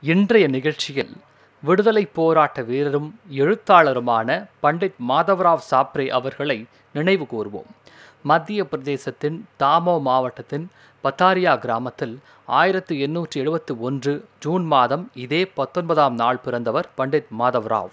இன்றைய நிகழ்ச்சியில் விடுதலை போராட்ட வீரரும் எழுத்தாளருமான பண்டிட் மாதவராவ் சாப்ரே அவர்களை நினைவு கூர்வோம் மத்திய பிரதேசத்தின் தாமோ மாவட்டத்தின் பத்தாரியா கிராமத்தில் ஆயிரத்தி எண்ணூற்றி எழுபத்தி ஒன்று ஜூன் மாதம் இதே பத்தொன்பதாம் நாள் பிறந்தவர் பண்டிட் மாதவராவ்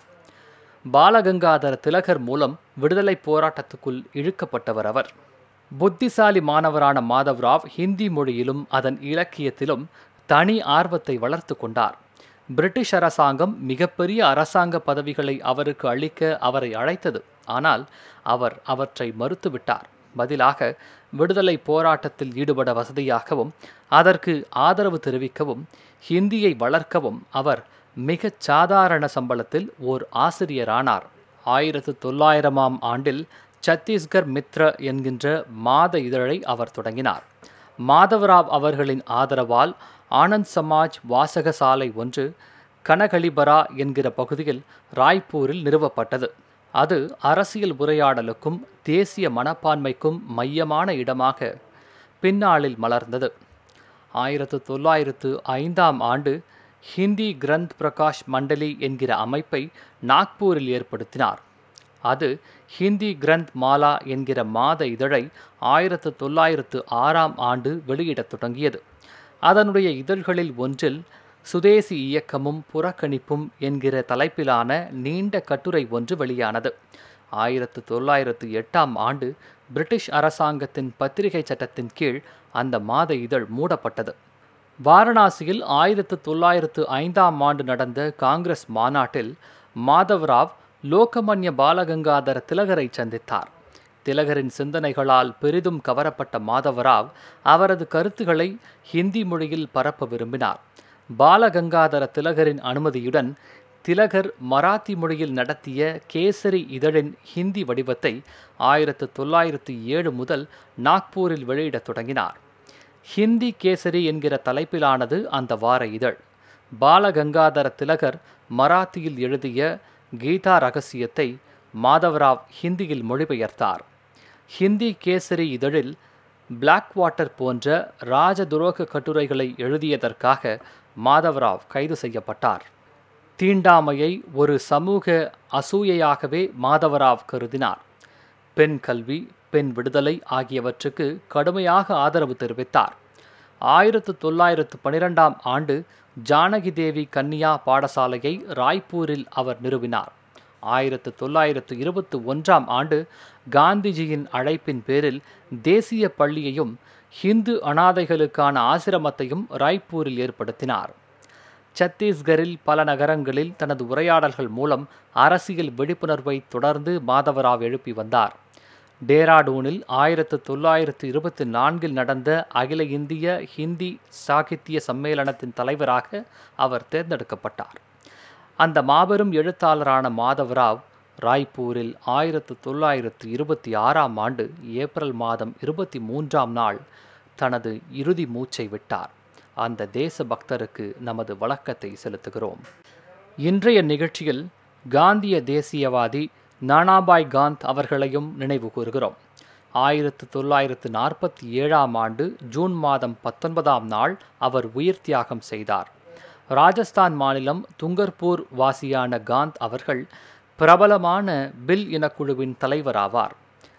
பாலகங்காதர திலகர் மூலம் விடுதலை போராட்டத்துக்குள் இழுக்கப்பட்டவர் அவர் புத்திசாலி மாணவரான மாதவராவ் ஹிந்தி மொழியிலும் அதன் இலக்கியத்திலும் தனி ஆர்வத்தை வளர்த்து கொண்டார் பிரிட்டிஷ் அரசாங்கம் மிகப்பெரிய அரசாங்க பதவிகளை அவருக்கு அளிக்க அவரை அழைத்தது ஆனால் அவர் அவற்றை மறுத்துவிட்டார் பதிலாக விடுதலை போராட்டத்தில் ஈடுபட வசதியாகவும் அதற்கு ஆதரவு தெரிவிக்கவும் ஹிந்தியை வளர்க்கவும் அவர் மிகச் சாதாரண சம்பளத்தில் ஓர் ஆசிரியரானார் ஆயிரத்து தொள்ளாயிரமாம் ஆண்டில் சத்தீஸ்கர் மித்ர என்கின்ற மாத இதழை அவர் தொடங்கினார் மாதவராவ் அவர்களின் ஆதரவால் ஆனந்த் சமாஜ் வாசக சாலை ஒன்று கனகலிபரா என்கிற பகுதியில் ராய்ப்பூரில் நிறுவப்பட்டது அது அரசியல் உரையாடலுக்கும் தேசிய மனப்பான்மைக்கும் மையமான இடமாக பின்னாளில் மலர்ந்தது ஆயிரத்து தொள்ளாயிரத்து ஐந்தாம் ஆண்டு ஹிந்தி கிரந்த் பிரகாஷ் மண்டலி என்கிற அமைப்பை நாக்பூரில் ஏற்படுத்தினார் அது ஹிந்தி கிரந்த் மாலா என்கிற மாத இதழை ஆயிரத்து தொள்ளாயிரத்து ஆறாம் ஆண்டு வெளியிடத் தொடங்கியது அதனுடைய இதழ்களில் ஒன்றில் சுதேசி இயக்கமும் புறக்கணிப்பும் என்கிற தலைப்பிலான நீண்ட கட்டுரை ஒன்று வெளியானது ஆயிரத்து தொள்ளாயிரத்து எட்டாம் ஆண்டு பிரிட்டிஷ் அரசாங்கத்தின் பத்திரிகை சட்டத்தின் கீழ் அந்த மாத இதழ் மூடப்பட்டது வாரணாசியில் ஆயிரத்து தொள்ளாயிரத்து ஐந்தாம் ஆண்டு நடந்த காங்கிரஸ் மாநாட்டில் மாதவராவ் லோகமன்ய பாலகங்காதர திலகரை சந்தித்தார் திலகரின் சிந்தனைகளால் பெரிதும் கவரப்பட்ட மாதவராவ் அவரது கருத்துக்களை ஹிந்தி மொழியில் பரப்ப விரும்பினார் பாலகங்காதர திலகரின் அனுமதியுடன் திலகர் மராத்தி மொழியில் நடத்திய கேசரி இதழின் ஹிந்தி வடிவத்தை ஆயிரத்து தொள்ளாயிரத்து ஏழு முதல் நாக்பூரில் வெளியிடத் தொடங்கினார் ஹிந்தி கேசரி என்கிற தலைப்பிலானது அந்த வார இதழ் பாலகங்காதர திலகர் மராத்தியில் எழுதிய கீதா ரகசியத்தை மாதவராவ் ஹிந்தியில் மொழிபெயர்த்தார் ஹிந்தி கேசரி இதழில் பிளாக் வாட்டர் போன்ற ராஜ துரோக கட்டுரைகளை எழுதியதற்காக மாதவராவ் கைது செய்யப்பட்டார் தீண்டாமையை ஒரு சமூக அசூயையாகவே மாதவராவ் கருதினார் பெண் கல்வி பெண் விடுதலை ஆகியவற்றுக்கு கடுமையாக ஆதரவு தெரிவித்தார் ஆயிரத்து தொள்ளாயிரத்து பனிரெண்டாம் ஆண்டு ஜானகி தேவி கன்னியா பாடசாலையை ராய்ப்பூரில் அவர் நிறுவினார் ஆயிரத்து தொள்ளாயிரத்து இருபத்தி ஒன்றாம் ஆண்டு காந்திஜியின் அழைப்பின் பேரில் தேசிய பள்ளியையும் ஹிந்து அனாதைகளுக்கான ஆசிரமத்தையும் ராய்ப்பூரில் ஏற்படுத்தினார் சத்தீஸ்கரில் பல நகரங்களில் தனது உரையாடல்கள் மூலம் அரசியல் விழிப்புணர்வை தொடர்ந்து மாதவராவ் எழுப்பி வந்தார் டேராடூனில் ஆயிரத்து தொள்ளாயிரத்து இருபத்தி நான்கில் நடந்த அகில இந்திய ஹிந்தி சாகித்ய சம்மேளனத்தின் தலைவராக அவர் தேர்ந்தெடுக்கப்பட்டார் அந்த மாபெரும் எழுத்தாளரான மாதவராவ் ராய்ப்பூரில் ஆயிரத்து தொள்ளாயிரத்து இருபத்தி ஆறாம் ஆண்டு ஏப்ரல் மாதம் இருபத்தி மூன்றாம் நாள் தனது இறுதி மூச்சை விட்டார் அந்த தேச பக்தருக்கு நமது வழக்கத்தை செலுத்துகிறோம் இன்றைய நிகழ்ச்சியில் காந்திய தேசியவாதி நானாபாய் காந்த் அவர்களையும் நினைவு கூறுகிறோம் ஆயிரத்து தொள்ளாயிரத்து நாற்பத்தி ஏழாம் ஆண்டு ஜூன் மாதம் பத்தொன்பதாம் நாள் அவர் உயிர் தியாகம் செய்தார் ராஜஸ்தான் மாநிலம் துங்கர்பூர் வாசியான காந்த் அவர்கள் பிரபலமான பில் இனக்குழுவின் தலைவராவார்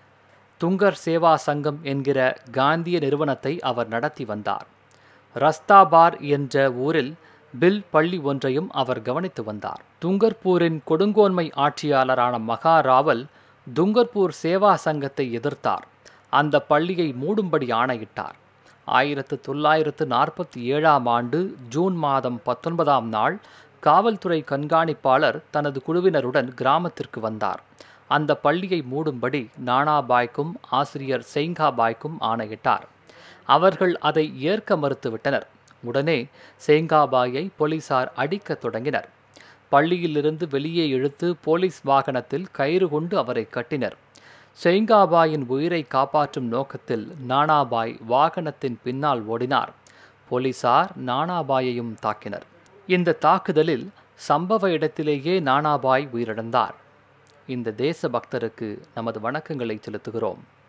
துங்கர் சேவா சங்கம் என்கிற காந்திய நிறுவனத்தை அவர் நடத்தி வந்தார் ரஸ்தாபார் என்ற ஊரில் பில் பள்ளி ஒன்றையும் அவர் கவனித்து வந்தார் துங்கர்பூரின் கொடுங்கோன்மை ஆட்சியாளரான மகா ராவல் துங்கர்பூர் சேவா சங்கத்தை எதிர்த்தார் அந்த பள்ளியை மூடும்படி ஆணையிட்டார் ஆயிரத்து தொள்ளாயிரத்து நாற்பத்தி ஏழாம் ஆண்டு ஜூன் மாதம் பத்தொன்பதாம் நாள் காவல்துறை கண்காணிப்பாளர் தனது குழுவினருடன் கிராமத்திற்கு வந்தார் அந்த பள்ளியை மூடும்படி நானாபாய்க்கும் ஆசிரியர் செய்காபாய்க்கும் ஆணையிட்டார் அவர்கள் அதை ஏற்க மறுத்துவிட்டனர் உடனே சேங்காபாயை போலீசார் அடிக்கத் தொடங்கினர் பள்ளியிலிருந்து வெளியே இழுத்து போலீஸ் வாகனத்தில் கயிறு கொண்டு அவரை கட்டினர் செய்காபாயின் உயிரை காப்பாற்றும் நோக்கத்தில் நானாபாய் வாகனத்தின் பின்னால் ஓடினார் போலீசார் நானாபாயையும் தாக்கினர் இந்த தாக்குதலில் சம்பவ இடத்திலேயே நானாபாய் உயிரிழந்தார் இந்த தேச பக்தருக்கு நமது வணக்கங்களை செலுத்துகிறோம்